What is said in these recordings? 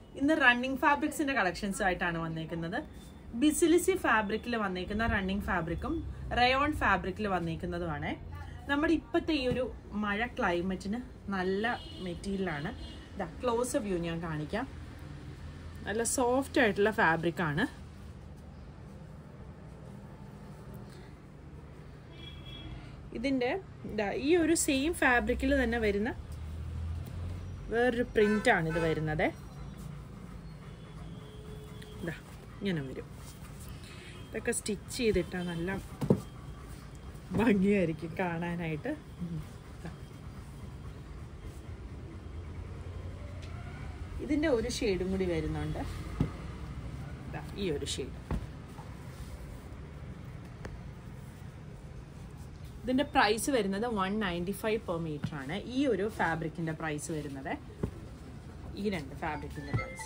ഇന്ന് റണ്ണിങ് ഫാബ്രിക്സിന്റെ കളക്ഷൻസും ആയിട്ടാണ് വന്നേക്കുന്നത് ബിസിലിസി ഫാബ്രിക്കിൽ വന്നേക്കുന്ന റണ്ണിങ് ഫാബ്രിക്കും റയോൺ ഫാബ്രിക്കിൽ വന്നേക്കുന്നതുമാണ് നമ്മുടെ ഇപ്പോഴത്തെ ഈ ഒരു മഴ ക്ലൈമറ്റിന് നല്ല മെറ്റീരിയലാണ് ഇതാ ക്ലോസ് വ്യൂ ഞാൻ കാണിക്കാം നല്ല സോഫ്റ്റ് ആയിട്ടുള്ള ഫാബ്രിക്കാണ് ഇതിൻ്റെ ഇതാ ഈ ഒരു സെയിം ഫാബ്രിക്കിൽ തന്നെ വരുന്ന വേറൊരു പ്രിൻ്റാണ് ഇത് വരുന്നത് ഇതാ ഇങ്ങനെ വരും ഇതൊക്കെ സ്റ്റിച്ച് ചെയ്തിട്ടാൽ നല്ല ഭംഗിയായിരിക്കും കാണാനായിട്ട് ഉം. ദാ. ഇതിൻ്റെ ഒരു ഷെയ്ഡും കൂടി വരുന്നുണ്ട് ദാ, ഈ ഒരു ഷെയ്ഡ് ഇതിന്റെ പ്രൈസ് വരുന്നത് one ninety five per metre ആണ് ഈ ഒരു ഫാബ്രിക്കിന്റെ പ്രൈസ് വരുന്നത് ഈ രണ്ട് ഫാബ്രിക്കിന്റെ പ്രൈസ്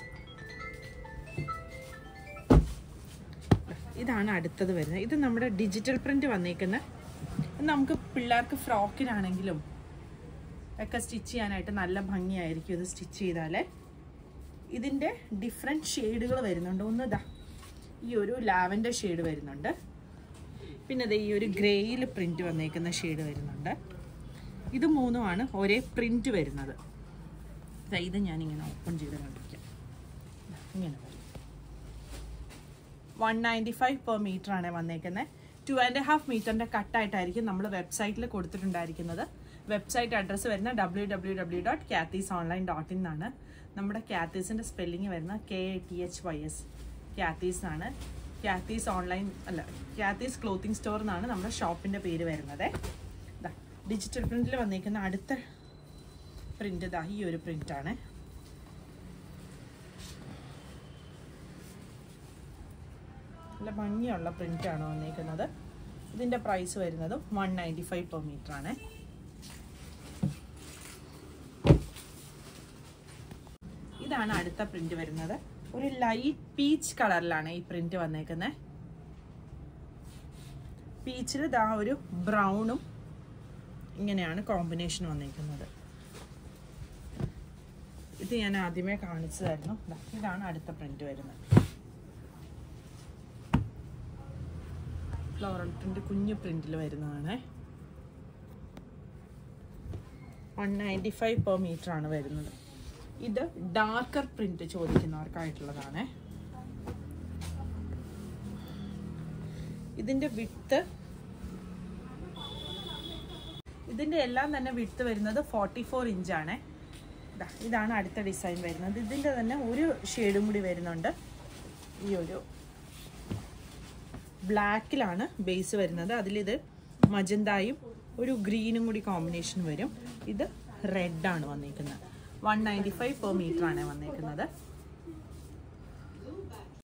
ഇതാണ് അടുത്തത് വരുന്നത് ഇത് നമ്മുടെ ഡിജിറ്റൽ പ്രിന്റ് വന്നേക്കുന്ന ഇത് നമുക്ക് പിള്ളേർക്ക് ഫ്രോക്കിനാണെങ്കിലും ഒക്കെ സ്റ്റിച്ച് ചെയ്യാനായിട്ട് നല്ല ഭംഗിയായിരിക്കും ഇത് സ്റ്റിച്ച് ചെയ്താൽ ഇതിൻ്റെ ഡിഫറെൻറ്റ് ഷെയ്ഡുകൾ വരുന്നുണ്ട് ഒന്ന് ഇതാ ഈ ഒരു ലാവൻഡർ ഷെയ്ഡ് വരുന്നുണ്ട് പിന്നെ ദേ ഈ ഒരു ഗ്രേയിൽ പ്രിന്റ് വന്നേക്കുന്ന ഷെയ്ഡ് വരുന്നുണ്ട് ഇത് മൂന്നുമാണ് ഒരേ പ്രിന്റ് വരുന്നത് ദാ ഇത് ഞാനിങ്ങനെ ഓപ്പൺ ചെയ്ത് കാണിക്കാം ദാ ഇങ്ങനെ വരും one ninety five per metre ആണ് വന്നേക്കുന്നത് ടു ആൻഡ് ഹാഫ് മീറ്ററിൻ്റെ കട്ടായിട്ടായിരിക്കും നമ്മൾ വെബ്സൈറ്റിൽ കൊടുത്തിട്ടുണ്ടായിരിക്കുന്നത് വെബ്സൈറ്റ് അഡ്രസ്സ് വരുന്ന W W W dot Kathys online dot in ആണ് നമ്മുടെ ക്യാത്തീസിൻ്റെ സ്പെല്ലിംഗ് വരുന്ന K A T H Y S Kathys ആണ് ക്യാത്തീസ് ഓൺലൈൻ അല്ല ക്യാത്തീസ് ക്ലോത്തിങ് സ്റ്റോർ എന്നാണ് നമ്മുടെ ഷോപ്പിൻ്റെ പേര് വരുന്നത് ഇതാ ഡിജിറ്റൽ പ്രിൻറ്റിൽ വന്നിരിക്കുന്ന അടുത്ത പ്രിൻ്റ് ഇതാ ഈ ഒരു പ്രിൻ്റാണ് നല്ല ഭംഗിയുള്ള പ്രിൻ്റാണ് വന്നിരിക്കുന്നത് ഇതിൻ്റെ പ്രൈസ് വരുന്നതും one ninety five per metre ആണ് ഇതാണ് അടുത്ത പ്രിന്റ് വരുന്നത് ഒരു ലൈറ്റ് പീച്ച് കളറിലാണ് ഈ പ്രിന്റ് വന്നേക്കുന്നത് പീച്ചിൽ ഇതാ ഒരു ബ്രൗണും ഇങ്ങനെയാണ് കോമ്പിനേഷൻ വന്നേക്കുന്നത് ഇത് ഞാൻ ആദ്യമേ കാണിച്ചതായിരുന്നു ദാ ഇതാണ് അടുത്ത പ്രിന്റ് വരുന്നത് ഫ്ലോറൽ പ്രിന്റ് കുഞ്ഞു പ്രിന്റിൽ വരുന്നതാണ് one ninety five per metre ആണ് വരുന്നത് ഇത് ഡാർക്കർ പ്രിന്റ് ചോദിക്കുന്നവർക്കായിട്ടുള്ളതാണ് ഇതിന്റെ വിട്ട് ഇതിന്റെ എല്ലാം തന്നെ വിട്ട് വരുന്നത് ഫോർട്ടി ഫോർ ഇഞ്ചാണ് ഇതാണ് അടുത്ത ഡിസൈൻ വരുന്നത് ഇതിന്റെ തന്നെ ഒരു ഷെയ്ഡും കൂടി വരുന്നുണ്ട് ഈ ഒരു ബ്ലാക്കിലാണ് ബേസ് വരുന്നത് അതിലിത് മജന്തായും ഒരു ഗ്രീനും കൂടി കോമ്പിനേഷൻ വരും ഇത് റെഡാണ് വന്നിരിക്കുന്നത് one ninety five per metre ആണ് വന്നിരിക്കുന്നത്